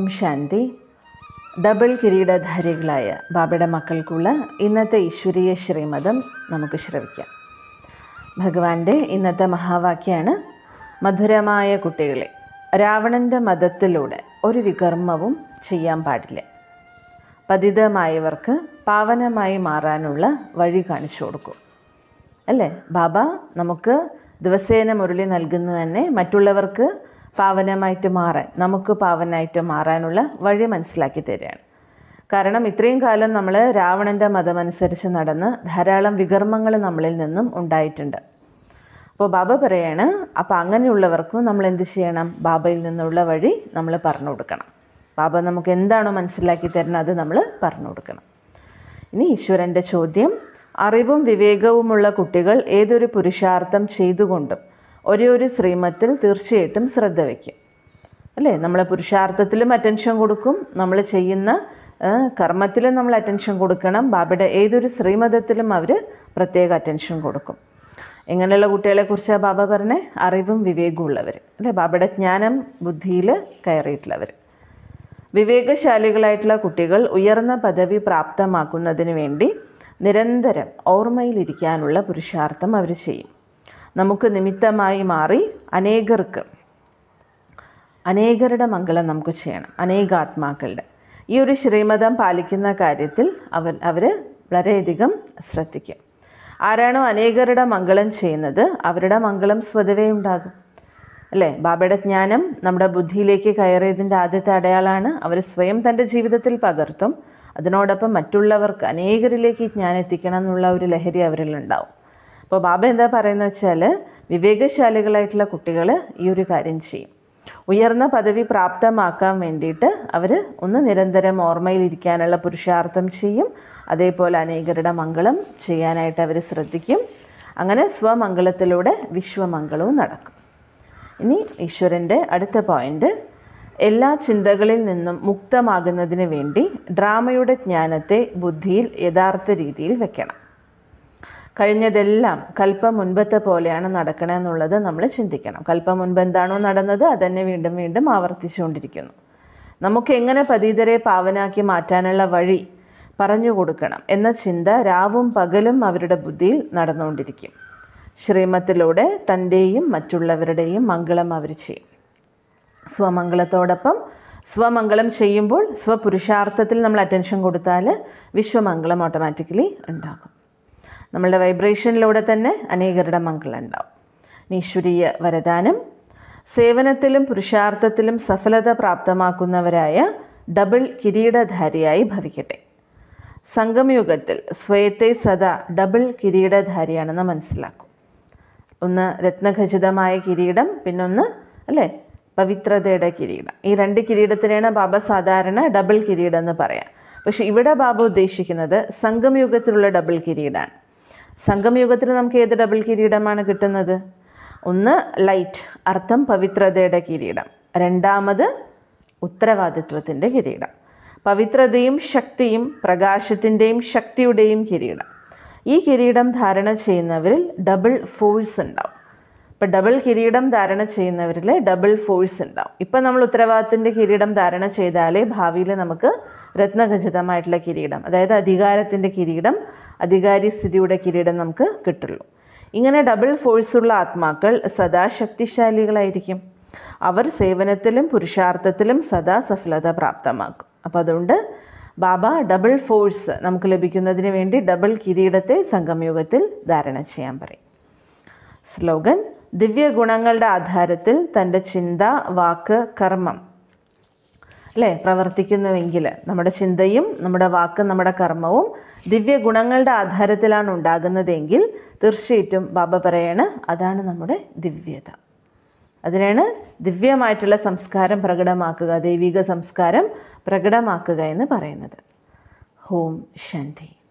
ഓം ശാന്തി double കിരീടധാരികളായ ബാബയുടെ മക്കൾക്കുള്ള ഇന്നത്തെ ഈശ്വരീയ ശ്രീമതം നമുക്ക് ശ്രവിക്കാം ഭഗവാന്റെ ഇന്നത്തെ മഹാവാക്യാണ് മധുരമായ കുട്ടികളെ രാവണൻ്റെ മതത്തിലൂടെ ഒരു വികർമ്മവും ചെയ്യാൻ പാടില്ല പതിതമായവർക്ക് പാവനമായി മാറാനുള്ള വഴി കാണിച്ചു കൊടുക്കും അല്ലേ ബാബ നമുക്ക് ദിവസേന മുരളി നൽകുന്നത് തന്നെ മറ്റുള്ളവർക്ക് പാവനമായിട്ട് മാറാൻ നമുക്ക് പാവനായിട്ട് മാറാനുള്ള വഴി മനസ്സിലാക്കി തരികയാണ് കാരണം ഇത്രയും കാലം നമ്മൾ രാവണൻ്റെ മതമനുസരിച്ച് നടന്ന് ധാരാളം വികർമ്മങ്ങൾ നമ്മളിൽ നിന്നും ഉണ്ടായിട്ടുണ്ട് അപ്പോൾ ബാബ പറയാണ് അപ്പോൾ അങ്ങനെയുള്ളവർക്കും നമ്മൾ എന്ത് ചെയ്യണം ബാബയിൽ നിന്നുള്ള വഴി നമ്മൾ പറഞ്ഞു കൊടുക്കണം ബാബ നമുക്ക് എന്താണോ മനസ്സിലാക്കി തരുന്നത് അത് നമ്മൾ പറഞ്ഞു കൊടുക്കണം ഇനി ഈശ്വരൻ്റെ ചോദ്യം അറിവും വിവേകവുമുള്ള കുട്ടികൾ ഏതൊരു പുരുഷാർത്ഥം ചെയ്തുകൊണ്ടും ഒരേ ഒരു ശ്രീമത്തിൽ തീർച്ചയായിട്ടും ശ്രദ്ധ വയ്ക്കും അല്ലേ നമ്മൾ പുരുഷാർത്ഥത്തിലും അറ്റൻഷൻ കൊടുക്കും നമ്മൾ ചെയ്യുന്ന കർമ്മത്തിലും നമ്മൾ അറ്റൻഷൻ കൊടുക്കണം ബാബയുടെ ഏതൊരു ശ്രീമതത്തിലും അവർ പ്രത്യേക അറ്റൻഷൻ കൊടുക്കും എങ്ങനെയുള്ള കുട്ടികളെക്കുറിച്ചാണ് ബാബ പറഞ്ഞേ അറിവും വിവേകവും ഉള്ളവർ അല്ലേ ബാബയുടെ ജ്ഞാനം ബുദ്ധിയിൽ കയറിയിട്ടുള്ളവർ വിവേകശാലികളായിട്ടുള്ള കുട്ടികൾ ഉയർന്ന പദവി പ്രാപ്തമാക്കുന്നതിന് വേണ്ടി നിരന്തരം ഓർമ്മയിലിരിക്കാനുള്ള പുരുഷാർത്ഥം അവർ ചെയ്യും നമുക്ക് നിമിത്തമായി മാറി അനേകർക്ക് അനേകരുടെ മംഗളം നമുക്ക് ചെയ്യണം അനേകാത്മാക്കളുടെ ഈ ഒരു ശ്രീമതം പാലിക്കുന്ന കാര്യത്തിൽ അവർ അവർ വളരെയധികം ശ്രദ്ധിക്കും ആരാണോ അനേകരുടെ മംഗളം ചെയ്യുന്നത് അവരുടെ മംഗളം സ്വതവേ ഉണ്ടാകും അല്ലേ ബാബയുടെ ജ്ഞാനം നമ്മുടെ ബുദ്ധിയിലേക്ക് കയറിയതിൻ്റെ ആദ്യത്തെ അടയാളമാണ് അവർ സ്വയം തൻ്റെ ജീവിതത്തിൽ പകർത്തും അതിനോടൊപ്പം മറ്റുള്ളവർക്ക് അനേകരിലേക്ക് ഈ ജ്ഞാനം എത്തിക്കണം എന്നുള്ള ഒരു ലഹരി അവരിലുണ്ടാവും അപ്പോൾ ബാബ എന്താ പറയുന്നത് വെച്ചാൽ വിവേകശാലികളായിട്ടുള്ള കുട്ടികൾ ഈ ഒരു കാര്യം ചെയ്യും ഉയർന്ന പദവി പ്രാപ്തമാക്കാൻ വേണ്ടിയിട്ട് അവർ ഒന്ന് നിരന്തരം ഓർമ്മയിലിരിക്കാനുള്ള പുരുഷാർത്ഥം ചെയ്യും അതേപോലെ അനേകരുടെ മംഗളം ചെയ്യാനായിട്ട് അവർ ശ്രദ്ധിക്കും അങ്ങനെ സ്വമംഗളത്തിലൂടെ വിശ്വമംഗളവും നടക്കും ഇനി ഈശ്വരൻ്റെ അടുത്ത പോയിൻ്റ് എല്ലാ ചിന്തകളിൽ നിന്നും മുക്തമാകുന്നതിന് വേണ്ടി ഡ്രാമയുടെ ജ്ഞാനത്തെ ബുദ്ധിയിൽ യഥാർത്ഥ രീതിയിൽ വെക്കണം കഴിഞ്ഞതെല്ലാം കൽപ്പം മുൻപത്തെ പോലെയാണ് നടക്കണമെന്നുള്ളത് നമ്മൾ ചിന്തിക്കണം കൽപ്പം മുൻപ് എന്താണോ നടന്നത് അതന്നെ വീണ്ടും വീണ്ടും ആവർത്തിച്ചുകൊണ്ടിരിക്കുന്നു നമുക്ക് എങ്ങനെ പതീതരെ പാവനാക്കി മാറ്റാനുള്ള വഴി പറഞ്ഞു കൊടുക്കണം എന്ന ചിന്ത രാവും പകലും അവരുടെ ബുദ്ധിയിൽ നടന്നുകൊണ്ടിരിക്കും ശ്രീമത്തിലൂടെ തൻ്റെയും മറ്റുള്ളവരുടെയും മംഗളം അവർ ചെയ്യും സ്വമംഗളത്തോടൊപ്പം സ്വമംഗളം ചെയ്യുമ്പോൾ സ്വപുരുഷാർത്ഥത്തിൽ നമ്മൾ അറ്റൻഷൻ കൊടുത്താൽ വിശ്വമംഗളം ഓട്ടോമാറ്റിക്കലി ഉണ്ടാകും നമ്മളുടെ വൈബ്രേഷനിലൂടെ തന്നെ അനേകരുടെ മംഗളം ഉണ്ടാവും ഈശ്വരീയ വരദാനം സേവനത്തിലും പുരുഷാർത്ഥത്തിലും സഫലത പ്രാപ്തമാക്കുന്നവരായ ഡബിൾ കിരീടധാരിയായി ഭവിക്കട്ടെ സംഗമയുഗത്തിൽ സ്വയത്തെ സദാ ഡബിൾ കിരീടധാരിയാണെന്ന് മനസ്സിലാക്കും ഒന്ന് രത്നഖചിതമായ കിരീടം പിന്നൊന്ന് അല്ലേ പവിത്രതയുടെ കിരീടം ഈ രണ്ട് കിരീടത്തിനെയാണ് ബാബ സാധാരണ ഡബിൾ കിരീടം എന്ന് പറയാം പക്ഷെ ഇവിടെ ബാബ ഉദ്ദേശിക്കുന്നത് സംഗമയുഗത്തിലുള്ള ഡബിൾ കിരീടമാണ് സംഗമയുഗത്തിൽ നമുക്ക് ഏത് ഡബിൾ കിരീടമാണ് കിട്ടുന്നത് ഒന്ന് ലൈറ്റ് അർത്ഥം പവിത്രതയുടെ കിരീടം രണ്ടാമത് ഉത്തരവാദിത്വത്തിൻ്റെ കിരീടം പവിത്രതയും ശക്തിയും പ്രകാശത്തിൻ്റെയും ശക്തിയുടെയും കിരീടം ഈ കിരീടം ധാരണ ചെയ്യുന്നവരിൽ ഡബിൾ ഫോഴ്സ് ഉണ്ടാവും ഇപ്പം ഡബിൾ കിരീടം ധാരണ ചെയ്യുന്നവരിൽ ഡബിൾ ഫോഴ്സ് ഉണ്ടാവും ഇപ്പം നമ്മൾ ഉത്തരവാദിത്തത്തിൻ്റെ കിരീടം ധാരണ ചെയ്താലേ ഭാവിയിൽ നമുക്ക് രത്നഖചിതമായിട്ടുള്ള കിരീടം അതായത് അധികാരത്തിൻ്റെ കിരീടം അധികാരി സ്ഥിതിയുടെ കിരീടം നമുക്ക് കിട്ടുള്ളൂ ഇങ്ങനെ ഡബിൾ ഫോഴ്സുള്ള ആത്മാക്കൾ സദാ ശക്തിശാലികളായിരിക്കും അവർ സേവനത്തിലും പുരുഷാർത്ഥത്തിലും സദാ സഫലത പ്രാപ്തമാക്കും അപ്പോൾ അതുകൊണ്ട് ബാബ ഡബിൾ ഫോഴ്സ് നമുക്ക് ലഭിക്കുന്നതിന് വേണ്ടി ഡബിൾ കിരീടത്തെ സംഗമയുഗത്തിൽ ധാരണ ചെയ്യാൻ പറയും സ്ലോഗൻ ദിവ്യ ഗുണങ്ങളുടെ ആധാരത്തിൽ തൻ്റെ ചിന്ത വാക്ക് കർമ്മം അല്ലേ പ്രവർത്തിക്കുന്നുവെങ്കിൽ നമ്മുടെ ചിന്തയും നമ്മുടെ വാക്കും നമ്മുടെ കർമ്മവും ദിവ്യ ഗുണങ്ങളുടെ ആധാരത്തിലാണ് ഉണ്ടാകുന്നതെങ്കിൽ തീർച്ചയായിട്ടും ബാബ പറയാണ് അതാണ് നമ്മുടെ ദിവ്യത അതിനാണ് ദിവ്യമായിട്ടുള്ള സംസ്കാരം പ്രകടമാക്കുക ദൈവിക സംസ്കാരം പ്രകടമാക്കുക എന്ന് പറയുന്നത് ഹോം ശാന്തി